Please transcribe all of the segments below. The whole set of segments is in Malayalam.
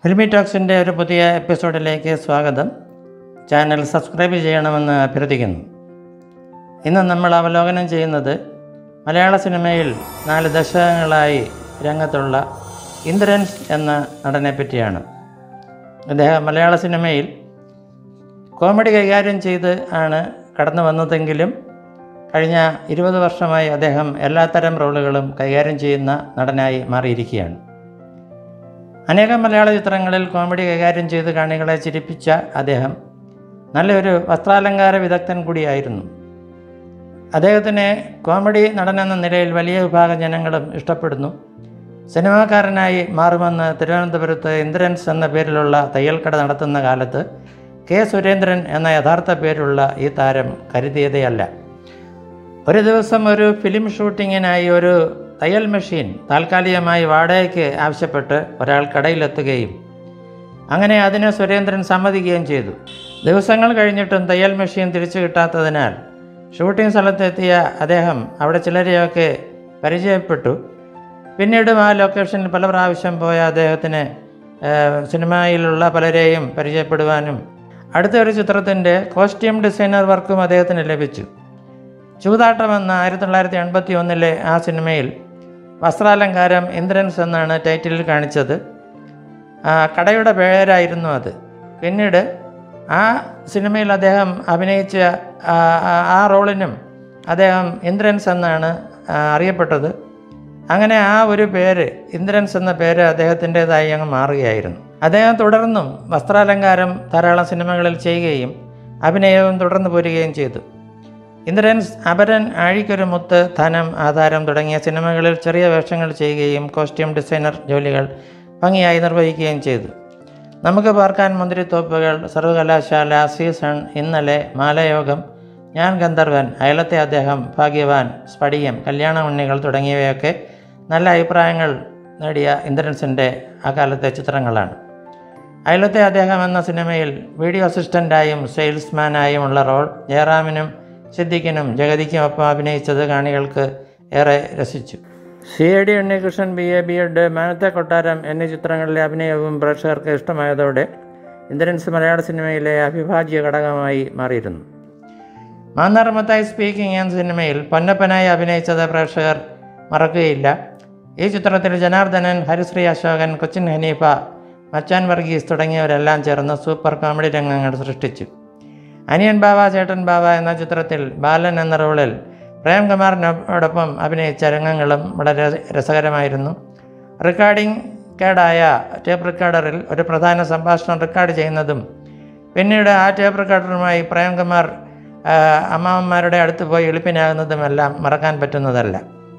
ഫിലിമി ടോക്സിൻ്റെ ഒരു പുതിയ എപ്പിസോഡിലേക്ക് സ്വാഗതം ചാനൽ സബ്സ്ക്രൈബ് ചെയ്യണമെന്ന് അഭ്യർത്ഥിക്കുന്നു ഇന്ന് നമ്മൾ അവലോകനം ചെയ്യുന്നത് മലയാള സിനിമയിൽ നാല് ദശകങ്ങളായി രംഗത്തുള്ള ഇന്ദ്രൻസ് എന്ന നടനെ പറ്റിയാണ് അദ്ദേഹം മലയാള സിനിമയിൽ കോമഡി കൈകാര്യം ചെയ്ത് ആണ് കടന്നു വന്നതെങ്കിലും കഴിഞ്ഞ ഇരുപത് വർഷമായി അദ്ദേഹം എല്ലാത്തരം റോളുകളും കൈകാര്യം ചെയ്യുന്ന നടനായി മാറിയിരിക്കുകയാണ് അനേകം മലയാള ചിത്രങ്ങളിൽ കോമഡി കൈകാര്യം ചെയ്ത് കാണികളെ ചിരിപ്പിച്ച അദ്ദേഹം നല്ലൊരു വസ്ത്രാലങ്കാര വിദഗ്ധൻ കൂടിയായിരുന്നു അദ്ദേഹത്തിനെ കോമഡി നടനെന്ന നിലയിൽ വലിയ വിഭാഗം ജനങ്ങളും ഇഷ്ടപ്പെടുന്നു സിനിമാക്കാരനായി മാറുമെന്ന് തിരുവനന്തപുരത്ത് ഇന്ദ്രൻസ് എന്ന പേരിലുള്ള തയ്യൽക്കട നടത്തുന്ന കാലത്ത് കെ സുരേന്ദ്രൻ എന്ന യഥാർത്ഥ പേരുള്ള ഈ താരം കരുതിയതേയല്ല ഒരു ദിവസം ഒരു ഫിലിം ഷൂട്ടിങ്ങിനായി ഒരു തയ്യൽ മെഷീൻ താൽക്കാലികമായി വാടകയ്ക്ക് ആവശ്യപ്പെട്ട് ഒരാൾ കടയിലെത്തുകയും അങ്ങനെ അതിന് സുരേന്ദ്രൻ സമ്മതിക്കുകയും ചെയ്തു ദിവസങ്ങൾ കഴിഞ്ഞിട്ടും തയ്യൽ മെഷീൻ തിരിച്ചു കിട്ടാത്തതിനാൽ ഷൂട്ടിംഗ് സ്ഥലത്തെത്തിയ അദ്ദേഹം അവിടെ ചിലരെയൊക്കെ പരിചയപ്പെട്ടു പിന്നീടും ആ ലൊക്കേഷനിൽ പല പ്രാവശ്യം പോയ അദ്ദേഹത്തിന് ഏഹ്, സിനിമയിലുള്ള പലരെയും പരിചയപ്പെടുവാനും അടുത്ത ഒരു ചിത്രത്തിൻ്റെ കോസ്റ്റ്യൂം ഡിസൈനർ വർക്കും അദ്ദേഹത്തിന് ലഭിച്ചു ചൂതാട്ടം എന്ന ആയിരത്തി തൊള്ളായിരത്തി എൺപത്തി ഒന്നിലെ ആ സിനിമയിൽ വസ്ത്രാലങ്കാരം ഇന്ദ്രൻസ് എന്നാണ് ടൈറ്റിലിൽ കാണിച്ചത് ആ, കടയുടെ പേരായിരുന്നു അത് പിന്നീട് ആ സിനിമയിൽ അദ്ദേഹം അഭിനയിച്ച ആ, ആ- ആ റോളിനും അദ്ദേഹം ഇന്ദ്രൻസ് എന്നാണ് ആ, അറിയപ്പെട്ടത് അങ്ങനെ ആ ഒരു പേര് ഇന്ദ്രൻസ് എന്ന പേര് അദ്ദേഹത്തിൻ്റെതായി അങ്ങ് മാറുകയായിരുന്നു അദ്ദേഹം തുടർന്നും വസ്ത്രാലങ്കാരം ധാരാളം സിനിമകളിൽ ചെയ്യുകയും അഭിനയവും തുടർന്നു പോരുകയും ചെയ്തു ഇന്ദ്രൻസ് അപരൻ ആഴിക്കൊരു മുത്ത് ധനം ആധാരം തുടങ്ങിയ സിനിമകളിൽ ചെറിയ വേഷങ്ങൾ ചെയ്യുകയും കോസ്റ്റ്യൂം ഡിസൈനർ ജോലികൾ ഭംഗിയായി നിർവഹിക്കുകയും ചെയ്തു നമുക്ക് പാർക്കാൻ മുന്തിരിത്തോപ്പുകൾ സർവകലാശാല സീസൺ ഇന്നലെ മാലയോഗം ഞാൻ ഗന്ധർവൻ അയലത്തെ അദ്ദേഹം ഭാഗ്യവാൻ സ്ഫടികം കല്യാണ ഉണ്ണികൾ തുടങ്ങിയവയൊക്കെ നല്ല അഭിപ്രായങ്ങൾ നേടിയ ഇന്ദ്രൻസിൻ്റെ അക്കാലത്തെ ചിത്രങ്ങളാണ് അയലത്തെ അദ്ദേഹം എന്ന സിനിമയിൽ വീഡിയോ അസിസ്റ്റൻ്റായും സെയിൽസ്മാനായുമുള്ള റോൾ ജയറാമിനും സിദ്ദിഖിനും ജഗതിക്കും ഒപ്പം അഭിനയിച്ചത് കാണികൾക്ക് ഏറെ രസിച്ചു C A D Unnikrishnan B A B Ed Manathe Kottaram എന്നീ ചിത്രങ്ങളിലെ അഭിനയവും പ്രേക്ഷകർക്ക് ഇഷ്ടമായതോടെ ഇന്ദ്രൻസ് മലയാള സിനിമയിലെ അവിഭാജ്യ ഘടകമായി മാറിയിരുന്നു മാന്നാർ മത്തായി സ്പീക്കിംഗ് എന്ന സിനിമയിൽ പൊന്നപ്പനായി അഭിനയിച്ചത് പ്രേക്ഷകർ മറക്കുകയില്ല ഈ ചിത്രത്തിൽ ജനാർദ്ദനൻ ഹരിശ്രീ അശോകൻ കൊച്ചിൻ ഹനീഫ മച്ചാൻ വർഗീസ് തുടങ്ങിയവരെല്ലാം ചേർന്ന് സൂപ്പർ കോമഡി രംഗങ്ങൾ സൃഷ്ടിച്ചു അനിയൻ ബാവ ചേട്ടൻ ബാവ എന്ന ചിത്രത്തിൽ ബാലൻ എന്ന റോളിൽ പ്രേംകുമാറിനോടൊപ്പം അഭിനയിച്ച രംഗങ്ങളും വളരെ രസകരമായിരുന്നു റെക്കോർഡിംഗ് കേടായ ടേപ്പ് റെക്കോർഡറിൽ ഒരു പ്രധാന സംഭാഷണം റെക്കോർഡ് ചെയ്യുന്നതും പിന്നീട് ആ ടേപ്പ് റെക്കോർഡറുമായി പ്രേംകുമാർ ആ, അമ്മാവന്മാരുടെ അടുത്ത് പോയി എളുപ്പിനാകുന്നതുമെല്ലാം മറക്കാൻ പറ്റുന്നതല്ല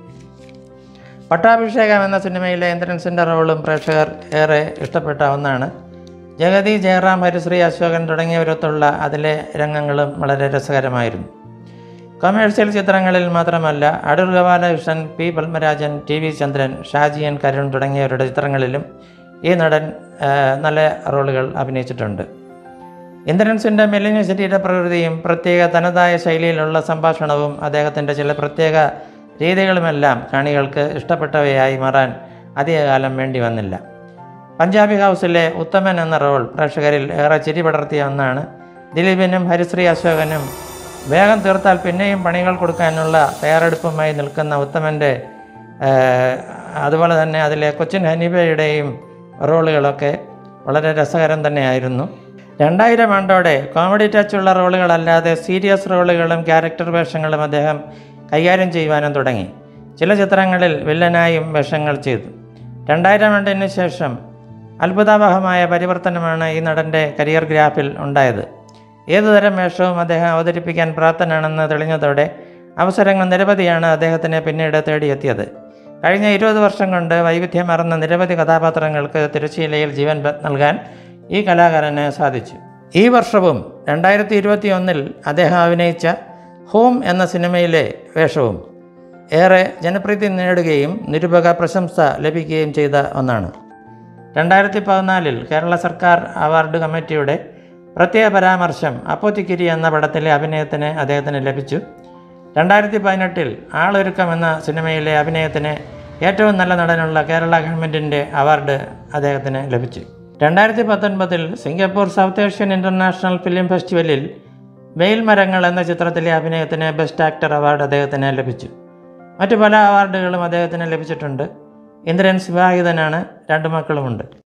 പട്ടാഭിഷേകം എന്ന സിനിമയിലെ ഇന്ദ്രൻസിൻ്റെ റോളും പ്രേക്ഷകർ ഏറെ ഇഷ്ടപ്പെട്ട ഒന്നാണ് ജഗതി ജയറാം ഹരിശ്രീ അശോകൻ തുടങ്ങിയവരൊത്തുള്ള അതിലെ രംഗങ്ങളും വളരെ രസകരമായിരുന്നു കൊമേഴ്സ്യൽ ചിത്രങ്ങളിൽ മാത്രമല്ല Adoor Gopalakrishnan P Padmarajan T V Chandran Shaji N Karun തുടങ്ങിയവരുടെ ചിത്രങ്ങളിലും ഈ നടൻ ആ, നല്ല റോളുകൾ അഭിനയിച്ചിട്ടുണ്ട് ഇന്ദ്രൻസിൻ്റെ മെലിഞ്ഞ ശരീര പ്രകൃതിയും പ്രത്യേക തനതായ ശൈലിയിലുള്ള സംഭാഷണവും അദ്ദേഹത്തിൻ്റെ ചില പ്രത്യേക രീതികളുമെല്ലാം കാണികൾക്ക് ഇഷ്ടപ്പെട്ടവയായി മാറാൻ അധികകാലം വേണ്ടി വന്നില്ല പഞ്ചാബി ഹൗസിലെ ഉത്തമൻ എന്ന റോൾ പ്രേക്ഷകരിൽ ഏറെ ചിരി പടർത്തിയ ഒന്നാണ് ദിലീപിനും ഹരിശ്രീ അശോകനും വേഗം തീർത്താൽ പിന്നെയും പണികൾ കൊടുക്കാനുള്ള തയ്യാറെടുപ്പുമായി നിൽക്കുന്ന ഉത്തമൻ്റെ ഏഹ്, അതുപോലെ തന്നെ അതിലെ കൊച്ചിൻ ഹനീഫയുടെയും റോളുകളൊക്കെ വളരെ രസകരം തന്നെയായിരുന്നു രണ്ടായിരം ആണ്ടോടെ കോമഡി ടച്ചുള്ള റോളുകളല്ലാതെ സീരിയസ് റോളുകളും ക്യാരക്ടർ വേഷങ്ങളും അദ്ദേഹം കൈകാര്യം ചെയ്യുവാനും തുടങ്ങി ചില ചിത്രങ്ങളിൽ വില്ലനായും വേഷങ്ങൾ ചെയ്തു രണ്ടായിരം ആണ്ടിന് ശേഷം അത്ഭുതാവഹമായ പരിവർത്തനമാണ് ഈ നടൻ്റെ കരിയർ ഗ്രാഫിൽ ഉണ്ടായത് ഏതുതരം വേഷവും അദ്ദേഹം അവതരിപ്പിക്കാൻ പ്രാപ്തനാണെന്ന് തെളിഞ്ഞതോടെ അവസരങ്ങൾ നിരവധിയാണ് അദ്ദേഹത്തിന് പിന്നീട് തേടിയെത്തിയത് കഴിഞ്ഞ ഇരുപത് വർഷം കൊണ്ട് വൈവിധ്യമർന്ന നിരവധി കഥാപാത്രങ്ങൾക്ക് തിരശ്ശീലയിൽ ജീവൻ പ- നൽകാൻ ഈ കലാകാരന് സാധിച്ചു ഈ വർഷവും രണ്ടായിരത്തി ഇരുപത്തി ഒന്നിൽ അദ്ദേഹം അഭിനയിച്ച ഹോം എന്ന സിനിമയിലെ വേഷവും ഏറെ ജനപ്രീതി നേടുകയും നിരൂപക പ്രശംസ ലഭിക്കുകയും ചെയ്ത ഒന്നാണ് രണ്ടായിരത്തി പതിനാലിൽ കേരള സർക്കാർ അവാർഡ് കമ്മിറ്റിയുടെ പ്രത്യേക പരാമർശം അപ്പോത്തിക്കിരി എന്ന പടത്തിലെ അഭിനയത്തിന് അദ്ദേഹത്തിന് ലഭിച്ചു രണ്ടായിരത്തി പതിനെട്ടിൽ ആളൊരുക്കം എന്ന സിനിമയിലെ അഭിനയത്തിന് ഏറ്റവും നല്ല നടനുള്ള കേരള ഗവൺമെൻറ്റിൻ്റെ അവാർഡ് അദ്ദേഹത്തിന് ലഭിച്ചു രണ്ടായിരത്തി പത്തൊൻപതിൽ Singapore South Asian international film ഫെസ്റ്റിവലിൽ വെയിൽ മരങ്ങൾ എന്ന ചിത്രത്തിലെ അഭിനയത്തിന് ബെസ്റ്റ് ആക്ടർ അവാർഡ് അദ്ദേഹത്തിന് ലഭിച്ചു മറ്റു പല അവാർഡുകളും അദ്ദേഹത്തിന് ലഭിച്ചിട്ടുണ്ട് ഇന്ദ്രൻ വിവാഹിതനാണ് രണ്ട് മക്കളുമുണ്ട്